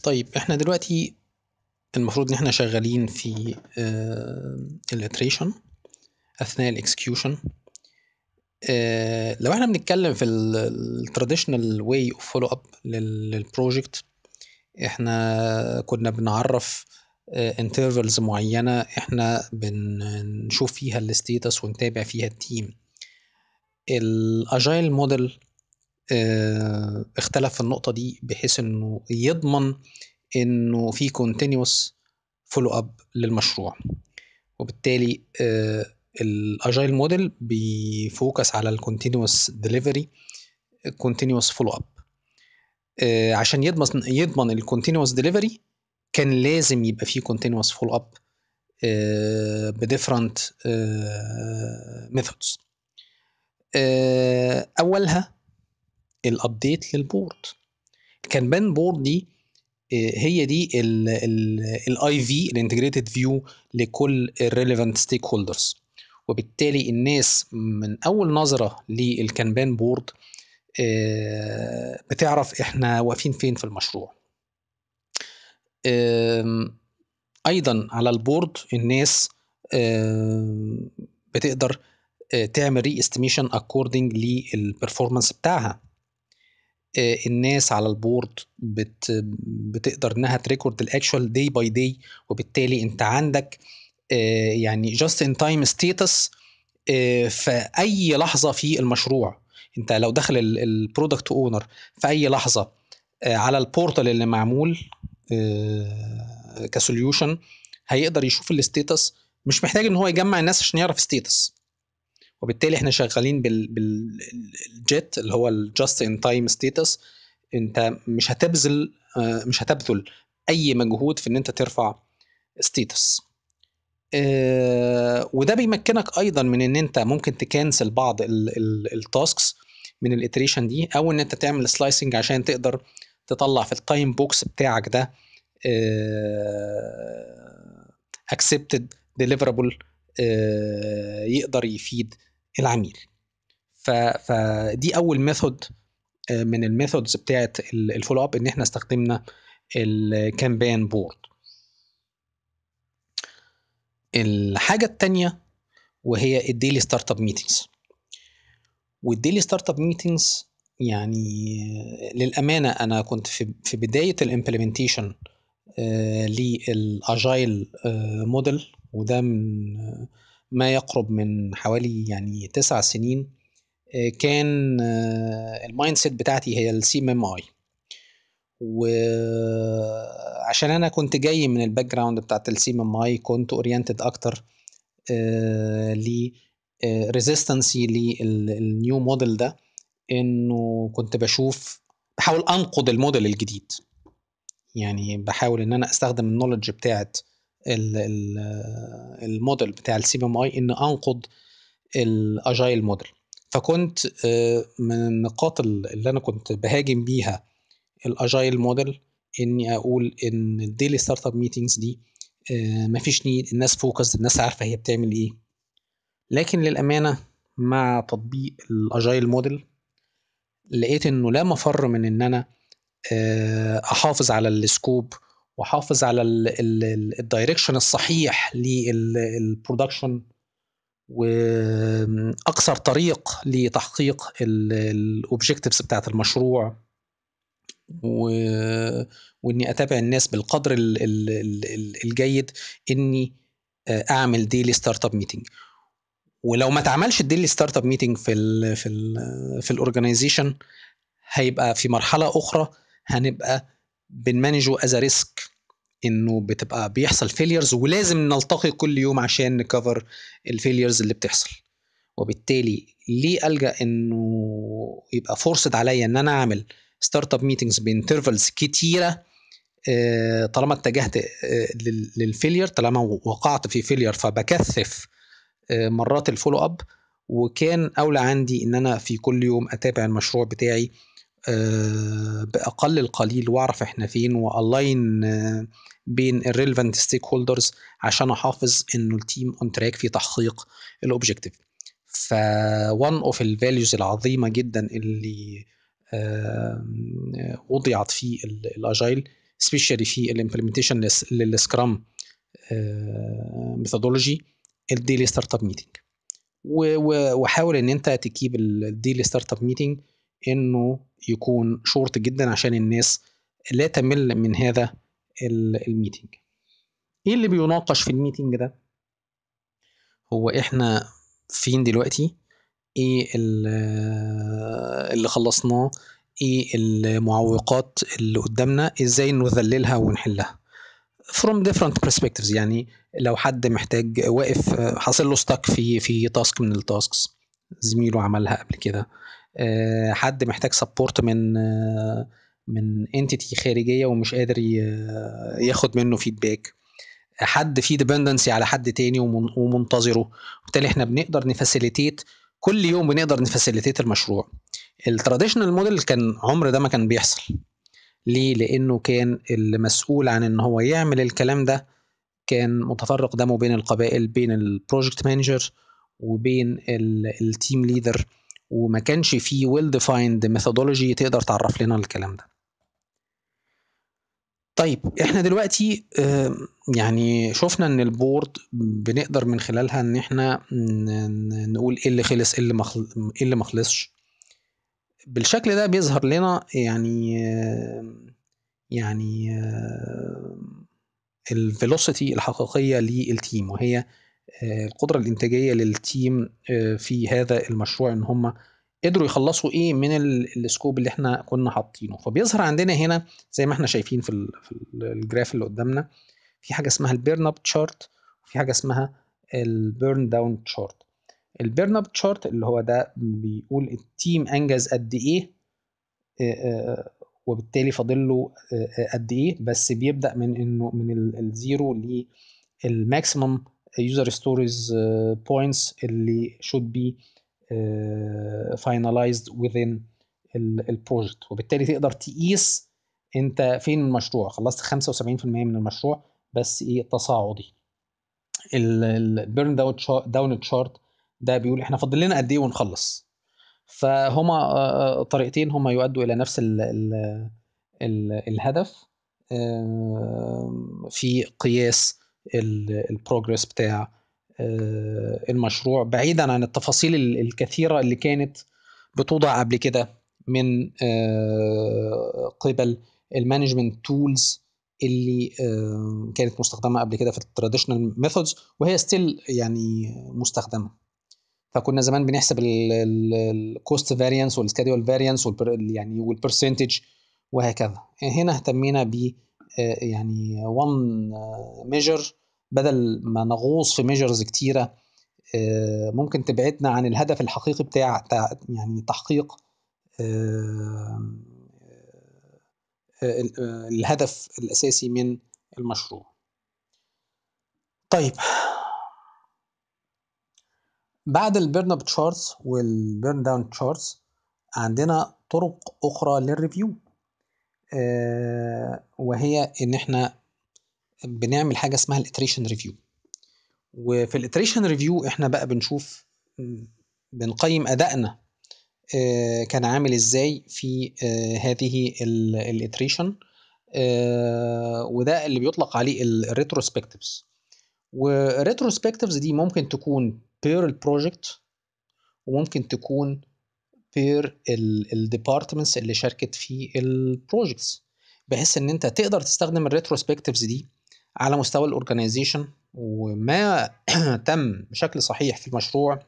طيب احنا دلوقتي المفروض ان احنا شغالين في الاتريشن اثناء الاكسكيوشن لو احنا بنتكلم في التراديشنال واي اوف فولو اب للبروجكت احنا كنا بنعرف انترفلز معينه احنا بنشوف فيها الستيتس ونتابع فيها التيم الاجايل موديل اختلف في النقطه دي بحيث انه يضمن انه في continuous فولو اب للمشروع وبالتالي الاجايل موديل بيفوكس على الكونتينوس ديليفري continuous فولو اب عشان يضمن يضمن الكونتينوس ديليفري كان لازم يبقى فيه continuous فولو اب بديفرنت ميثودز اولها الابديت للبورد الكانبان بورد دي هي دي الاي في الانتجريتد فيو لكل الريليفنت ستيك هولدرز وبالتالي الناس من اول نظره للكانبان بورد بتعرف احنا واقفين فين في المشروع ايضا على البورد الناس بتقدر تعمل ري استيميشن اكوردنج للبرفورمانس بتاعها الناس على البورد بت بتقدر انها تريكورد الاكشوال داي باي داي وبالتالي انت عندك يعني جاست ان تايم ستيتس في اي لحظه في المشروع انت لو دخل البرودكت اونر في اي لحظه على البورتال اللي معمول كسوليوشن هيقدر يشوف الستيتس مش محتاج ان هو يجمع الناس عشان يعرف ستيتس وبالتالي احنا شغالين بال بالجيت اللي هو الجاست ان تايم ستيتس انت مش هتبذل مش هتبذل اي مجهود في ان انت ترفع ستيتس وده بيمكنك ايضا من ان انت ممكن تكنسل بعض التاسكس من الاتريشن دي او ان انت تعمل سلايسنج عشان تقدر تطلع في التايم بوكس بتاعك ده اكسبتد ديليفرابل يقدر يفيد العميل فدي اول ميثود من الميثودز بتاعت الفولو اب ان احنا استخدمنا الكامبان بورد الحاجة التانية وهي الديلي ستارت اب ميتينجز والديلي ستارت اب ميتينجز يعني للأمانة أنا كنت في في بداية الامبلمنتيشن للاجايل موديل وده من ما يقرب من حوالي يعني تسع سنين كان المايند سيت بتاعتي هي السي ام ام اي وعشان انا كنت جاي من الباك جراوند بتاعت السي ام ام اي كنت اورينتد اكتر ل ريزيستنسي للنيو موديل ده انه كنت بشوف بحاول انقض الموديل الجديد يعني بحاول ان انا استخدم النولج بتاعت الموديل بتاع السي ام اي ان انقض الاجايل موديل فكنت من النقاط اللي انا كنت بهاجم بيها الاجايل موديل اني اقول ان الديلي ستارت اب ميتينجز دي مفيش نيد الناس فوكس الناس عارفه هي بتعمل ايه لكن للامانه مع تطبيق الاجايل موديل لقيت انه لا مفر من ان انا احافظ على السكوب واحافظ على الدايركشن الصحيح للبرودكشن واكثر طريق لتحقيق الاوبجكتيفز بتاعت المشروع و... واني اتابع الناس بالقدر ال... ال... الجيد اني اعمل ديلي ستارت اب ميتنج ولو ما اتعملش الديلي ستارت اب ميتنج في ال في ال في الاورجنايزيشن هيبقى في مرحله اخرى هنبقى بنمانجه از ريسك انه بتبقى بيحصل فيليرز ولازم نلتقي كل يوم عشان نكفر الفيليرز اللي بتحصل وبالتالي ليه الجا انه يبقى فورسد عليا ان انا اعمل ستارت اب ميتنجز بانترفلز كتيره طالما اتجهت للفيلير طالما وقعت في فيلير فبكثف مرات الفولو اب وكان اولى عندي ان انا في كل يوم اتابع المشروع بتاعي باقل القليل واعرف احنا فين والاين بين الريليفنت ستيك هولدرز عشان احافظ انه التيم اون تراك في تحقيق الاوبجيكتيف ف one اوف الفاليوز العظيمه جدا اللي وضعت في الاجايل سبيشالي في الامبلمنتيشن للسكرام ميثودولوجي الديلي ستارت اب ميتنج وحاول ان انت تكيب الديلي ستارت اب ميتنج انه يكون شورت جدا عشان الناس لا تمل من هذا الميتنج ايه اللي بيناقش في الميتنج ده هو احنا فين دلوقتي ايه اللي خلصناه ايه المعوقات اللي قدامنا ازاي نذللها ونحلها from different perspectives يعني لو حد محتاج واقف حاصل له ستاك في في تاسك من التاسكس زميله عملها قبل كده حد محتاج سبورت من من انتيتي خارجيه ومش قادر ياخد منه فيدباك حد فيه ديبندنسي على حد تاني ومنتظره وبالتالي احنا بنقدر نفاسيليتيت كل يوم بنقدر نفاسيليتيت المشروع التراديشنال موديل كان عمر ده ما كان بيحصل ليه لانه كان المسؤول عن ان هو يعمل الكلام ده كان متفرق دمه بين القبائل بين البروجكت مانجر وبين التيم ليدر وما كانش فيه ويل ديفايند ميثودولوجي تقدر تعرف لنا الكلام ده طيب احنا دلوقتي يعني شفنا ان البورد بنقدر من خلالها ان احنا نقول ايه اللي خلص ايه اللي ما ايه اللي ما خلصش بالشكل ده بيظهر لنا يعني يعني الفيلوسيتي الحقيقيه للتيم وهي القدره الانتاجيه للتيم في هذا المشروع ان هم قدروا يخلصوا ايه من السكوب اللي احنا كنا حاطينه فبيظهر عندنا هنا زي ما احنا شايفين في, في الجراف اللي قدامنا في حاجه اسمها البيرن اب تشارت وفي حاجه اسمها البيرن داون تشارت البيرن اب تشارت اللي هو ده بيقول التيم انجز قد ايه وبالتالي فاضل له قد ايه بس بيبدا من انه من الزيرو للماكسيمم يوزر ستوريز بوينتس اللي should be uh, finalized within البروجكت وبالتالي تقدر تقيس انت فين المشروع خلصت 75% من المشروع بس ايه تصاعدي البيرن داون تشارت ده بيقول احنا فاضل لنا قد ايه ونخلص فهما طريقتين هما يؤدوا الى نفس ال ال ال الهدف في قياس البروجرس بتاع المشروع بعيدا عن التفاصيل الكثيره اللي كانت بتوضع قبل كده من قبل المانجمنت تولز اللي كانت مستخدمه قبل كده في التراديشنال ميثودز وهي ستيل يعني مستخدمه فكنا زمان بنحسب الكوست فاريانس والسكادول فاريانس يعني والبرسنتج وهكذا هنا اهتمينا ب يعني وان ميجر بدل ما نغوص في ميجرز كتيره ممكن تبعدنا عن الهدف الحقيقي بتاع يعني تحقيق الهدف الاساسي من المشروع طيب بعد البيرن اب تشارتس والبيرن داون تشارتس عندنا طرق اخرى للريفيو وهي ان احنا بنعمل حاجه اسمها الاتريشن ريفيو وفي الاتريشن ريفيو احنا بقى بنشوف بنقيم ادائنا كان عامل ازاي في هذه الاتريشن وده اللي بيطلق عليه الريتروسبكتيفز والريتروسبكتيفز دي ممكن تكون بير البروجكت وممكن تكون بير الديبارتمنتس اللي شاركت في البروجكتس بحيث ان انت تقدر تستخدم الريتروسبكتيفز دي على مستوى الاورجنايزيشن وما تم بشكل صحيح في المشروع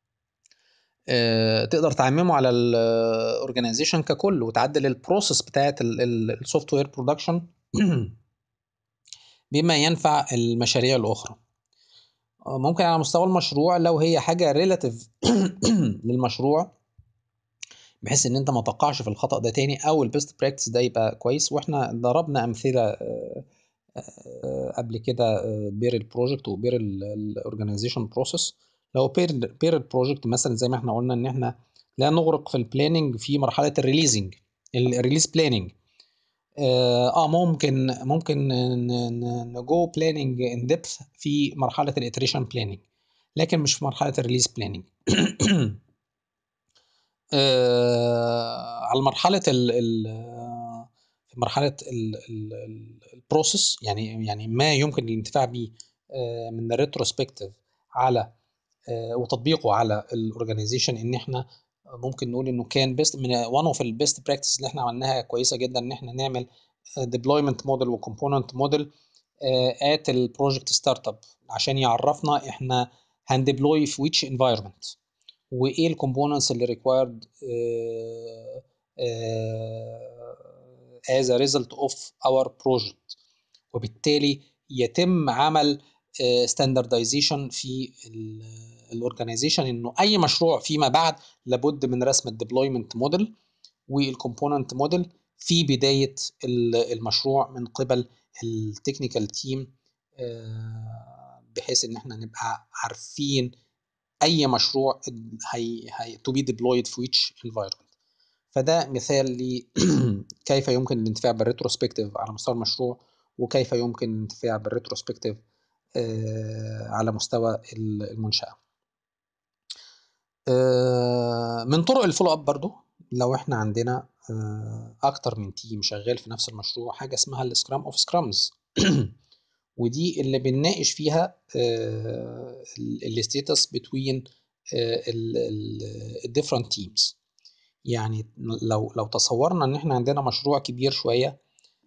تقدر تعممه على الاورجنايزيشن ككل وتعدل البروسيس بتاعت السوفت وير برودكشن بما ينفع المشاريع الاخرى ممكن على مستوى المشروع لو هي حاجه ريلاتيف للمشروع بحيث ان انت ما تقعش في الخطا ده تاني او البيست براكتس ده يبقى كويس واحنا ضربنا امثله قبل كده بير البروجكت وبير الاورجنايزيشن بروسيس لو بير بير البروجكت مثلا زي ما احنا قلنا ان احنا لا نغرق في البلاننج في مرحله الريليزنج الريليز بلاننج اه ممكن ممكن نجو بلاننج ان ديبث في مرحله الاتريشن بلاننج لكن مش في مرحله الريليز بلاننج آه على مرحله ال ال في مرحله البروسيس يعني يعني ما يمكن الانتفاع به آه، من الريتروسبكتيف على آه، وتطبيقه على الاورجانيزيشن ان احنا ممكن نقول انه كان بيست من وان اوف البيست براكتس اللي احنا عملناها كويسه جدا ان احنا نعمل ديبلويمنت موديل وكومبوننت موديل ات البروجكت ستارت اب عشان يعرفنا احنا هندبلوي في ويتش انفايرمنت وايه الكومبوننتس اللي ريكوايرد as a result of our project وبالتالي يتم عمل ستاندردايزيشن في الاورجنايزيشن انه اي مشروع فيما بعد لابد من رسم الديبلويمنت موديل والكومبوننت موديل في بدايه المشروع من قبل التكنيكال تيم بحيث ان احنا نبقى عارفين اي مشروع هي هي تو بي ديبلويد في ويتش انفايرمنت فده مثال لكيف يمكن الانتفاع بالريتروسبكتيف على مستوى المشروع وكيف يمكن الانتفاع بالريتروسبكتيف آه، على مستوى المنشأة آه، من طرق الفولو اب برضو لو احنا عندنا آه، اكتر من تيم شغال في نفس المشروع حاجه اسمها السكرام اوف سكرامز ودي اللي بنناقش فيها الستيتس بتوين الديفرنت تيمز يعني لو لو تصورنا ان احنا عندنا مشروع كبير شويه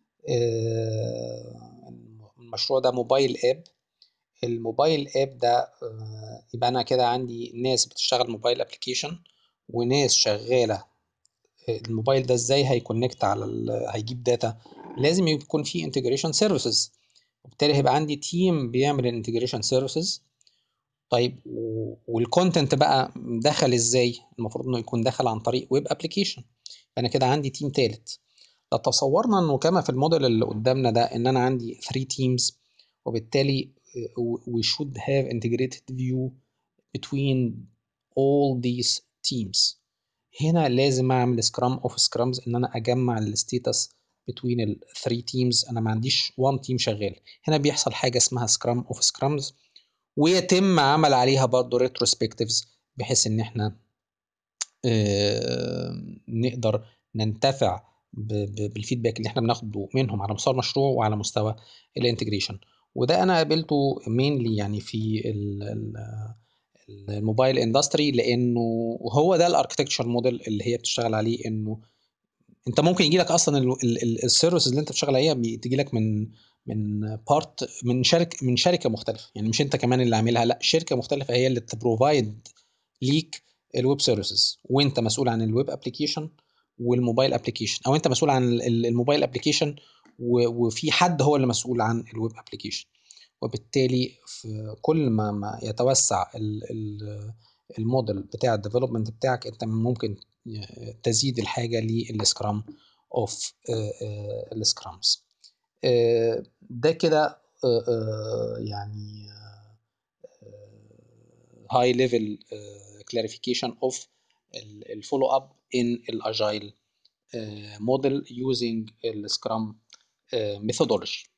المشروع ده موبايل اب الموبايل اب ده آه، يبقى انا كده عندي ناس بتشتغل موبايل ابلكيشن وناس شغاله الموبايل ده ازاي هيكونكت على هيجيب داتا لازم يكون في انتجريشن سيرفيسز وبالتالي هيبقى عندي تيم بيعمل الانتجريشن سيرفيسز طيب والكونتنت بقى دخل ازاي المفروض انه يكون دخل عن طريق ويب ابلكيشن فانا كده عندي تيم ثالث لو تصورنا انه كما في الموديل اللي قدامنا ده ان انا عندي 3 تيمز وبالتالي we should have integrated view between all these teams هنا لازم اعمل سكرام اوف سكرامز ان انا اجمع الستيتس between ال 3 teams انا ما عنديش one team شغال هنا بيحصل حاجه اسمها سكرام اوف سكرامز ويتم عمل عليها برضه ريتروسبكتيفز بحيث ان احنا نقدر ننتفع بالفيدباك اللي احنا بناخده منهم على مستوى المشروع وعلى مستوى الانتجريشن وده انا قابلته مينلي يعني في الموبايل اندستري لانه هو ده الاركتكتشر موديل اللي هي بتشتغل عليه انه انت ممكن يجي لك اصلا السيرفيس اللي انت بتشتغل عليها بتجي لك من من بارت من شركه من شركه مختلفه يعني مش انت كمان اللي عاملها لا شركه مختلفه هي اللي تبروفايد ليك الويب سيرفيسز وانت مسؤول عن الويب ابلكيشن والموبايل ابلكيشن او انت مسؤول عن الموبايل ابلكيشن وفي حد هو اللي مسؤول عن الويب ابلكيشن وبالتالي في كل ما, ما يتوسع الموديل بتاع الديفلوبمنت بتاعك انت ممكن تزيد الحاجه للسكرام اوف السكرامز ده كده يعني هاي ليفل كلاريفيكيشن اوف الفولو اب ان الاجايل موديل يوزنج السكرام ميثودولوجي